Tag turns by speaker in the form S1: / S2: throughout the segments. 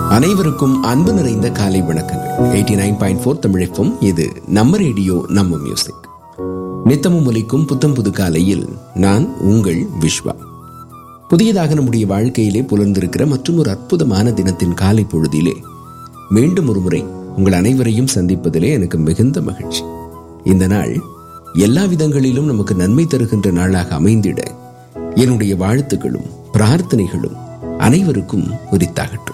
S1: அனைவருக்கும் அன்பு நிறைந்த காலை வணக்கங்கள் எயிட்டி நைன் பாயிண்ட் ஃபோர் தமிழகம் இது நம்ம ரேடியோ நம்ம மியூசிக் நித்தமும் ஒலிக்கும் புத்தம் புது காலையில் நான் உங்கள் விஸ்வா புதியதாக நம்முடைய வாழ்க்கையிலே புலர்ந்திருக்கிற மற்றும் ஒரு அற்புதமான தினத்தின் காலை பொழுதிலே மீண்டும் ஒரு முறை உங்கள் அனைவரையும் சந்திப்பதிலே எனக்கு மிகுந்த மகிழ்ச்சி இந்த நாள் எல்லா விதங்களிலும் நமக்கு நன்மை தருகின்ற நாளாக அமைந்திட என்னுடைய வாழ்த்துக்களும் பிரார்த்தனைகளும் அனைவருக்கும் உரித்தாகட்டும்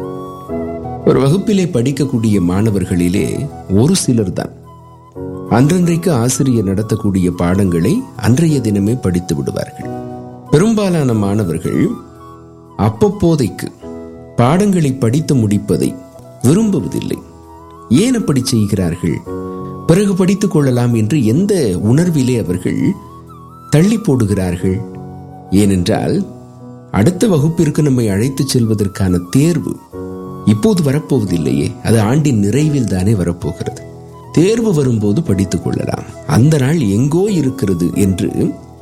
S1: ஒரு வகுப்பிலே படிக்கக்கூடிய மாணவர்களிலே ஒரு சிலர் தான் அன்றன்றைக்கு ஆசிரியர் நடத்தக்கூடிய பாடங்களை அன்றைய தினமே படித்து விடுவார்கள் பெரும்பாலான மாணவர்கள் அப்பப்போதைக்கு பாடங்களை படித்து முடிப்பதை விரும்புவதில்லை ஏன் அப்படி செய்கிறார்கள் பிறகு படித்துக் கொள்ளலாம் என்று எந்த உணர்விலே அவர்கள் தள்ளி போடுகிறார்கள் ஏனென்றால் அடுத்த வகுப்பிற்கு நம்மை அழைத்துச் செல்வதற்கான தேர்வு இப்போது வரப்போவதில்லையே அது ஆண்டின் நிறைவில் தானே வரப்போகிறது தேர்வு வரும்போது படித்துக் கொள்ளலாம் அந்த நாள் எங்கோ இருக்கிறது என்று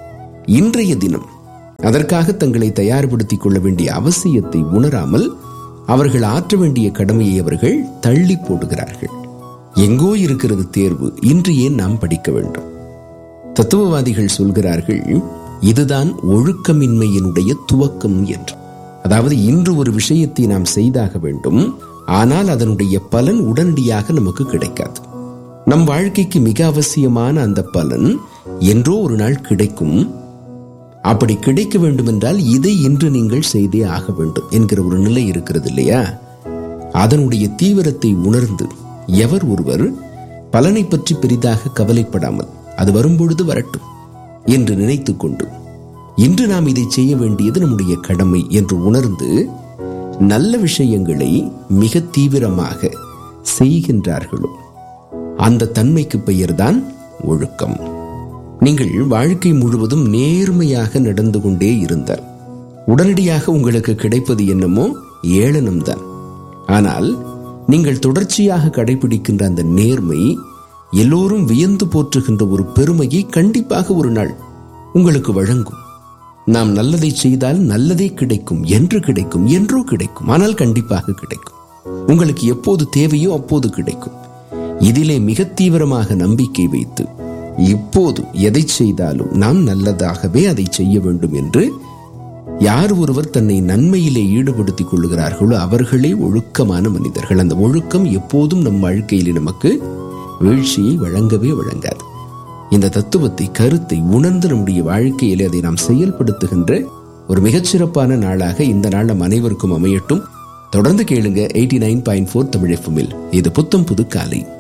S1: இன்றைய தினம் அதற்காக தங்களை தயார்படுத்திக் கொள்ள வேண்டிய அவசியத்தை உணராமல் அவர்கள் ஆற்ற வேண்டிய கடமையை அவர்கள் தள்ளி போடுகிறார்கள் எங்கோ இருக்கிறது தேர்வு இன்று ஏன் நாம் படிக்க வேண்டும் தத்துவவாதிகள் சொல்கிறார்கள் இதுதான் ஒழுக்கமின்மையினுடைய துவக்கம் என்று அதாவது இன்று ஒரு விஷயத்தை நாம் செய்தாக வேண்டும் ஆனால் அதனுடைய பலன் உடனடியாக நமக்கு கிடைக்காது நம் வாழ்க்கைக்கு மிக அவசியமான அந்த பலன் என்றோ ஒரு நாள் கிடைக்கும் அப்படி கிடைக்க வேண்டும் என்றால் இதை இன்று நீங்கள் செய்தே ஆக வேண்டும் என்கிற ஒரு நிலை இருக்கிறது இல்லையா அதனுடைய தீவிரத்தை உணர்ந்து எவர் ஒருவர் பலனை பற்றி பெரிதாக கவலைப்படாமல் அது வரும்பொழுது வரட்டும் என்று நினைத்துக் கொண்டு இன்று நாம் இதை செய்ய வேண்டியது நம்முடைய கடமை என்று உணர்ந்து நல்ல விஷயங்களை மிக தீவிரமாக செய்கின்றார்களோ அந்த தன்மைக்கு பெயர்தான் ஒழுக்கம் நீங்கள் வாழ்க்கை முழுவதும் நேர்மையாக நடந்து கொண்டே இருந்தால் உடனடியாக உங்களுக்கு கிடைப்பது என்னமோ ஏளனம்தான் ஆனால் நீங்கள் தொடர்ச்சியாக கடைபிடிக்கின்ற அந்த நேர்மை எல்லோரும் வியந்து போற்றுகின்ற ஒரு பெருமையை கண்டிப்பாக ஒரு நாள் உங்களுக்கு வழங்கும் நாம் நல்லதை செய்தால் நல்லதே கிடைக்கும் என்று கிடைக்கும் என்றோ கிடைக்கும் ஆனால் கண்டிப்பாக கிடைக்கும் உங்களுக்கு எப்போது தேவையோ அப்போது கிடைக்கும் இதிலே மிக தீவிரமாக நம்பிக்கை வைத்து இப்போது எதை செய்தாலும் நாம் நல்லதாகவே அதை செய்ய வேண்டும் என்று யார் ஒருவர் தன்னை நன்மையிலே ஈடுபடுத்திக் கொள்கிறார்களோ அவர்களே ஒழுக்கமான மனிதர்கள் அந்த ஒழுக்கம் எப்போதும் நம் வாழ்க்கையிலே நமக்கு வீழ்ச்சியை வழங்கவே வழங்காது இந்த தத்துவத்தை கருத்தை உணர்ந்து நம்முடைய வாழ்க்கையிலே அதை நாம் செயல்படுத்துகின்ற ஒரு மிகச்சிறப்பான நாளாக இந்த நாள் நம் அனைவருக்கும் அமையட்டும் தொடர்ந்து கேளுங்க eighty nine point four Tamil எஃப்எம்மில் இது புத்தம் புது காலை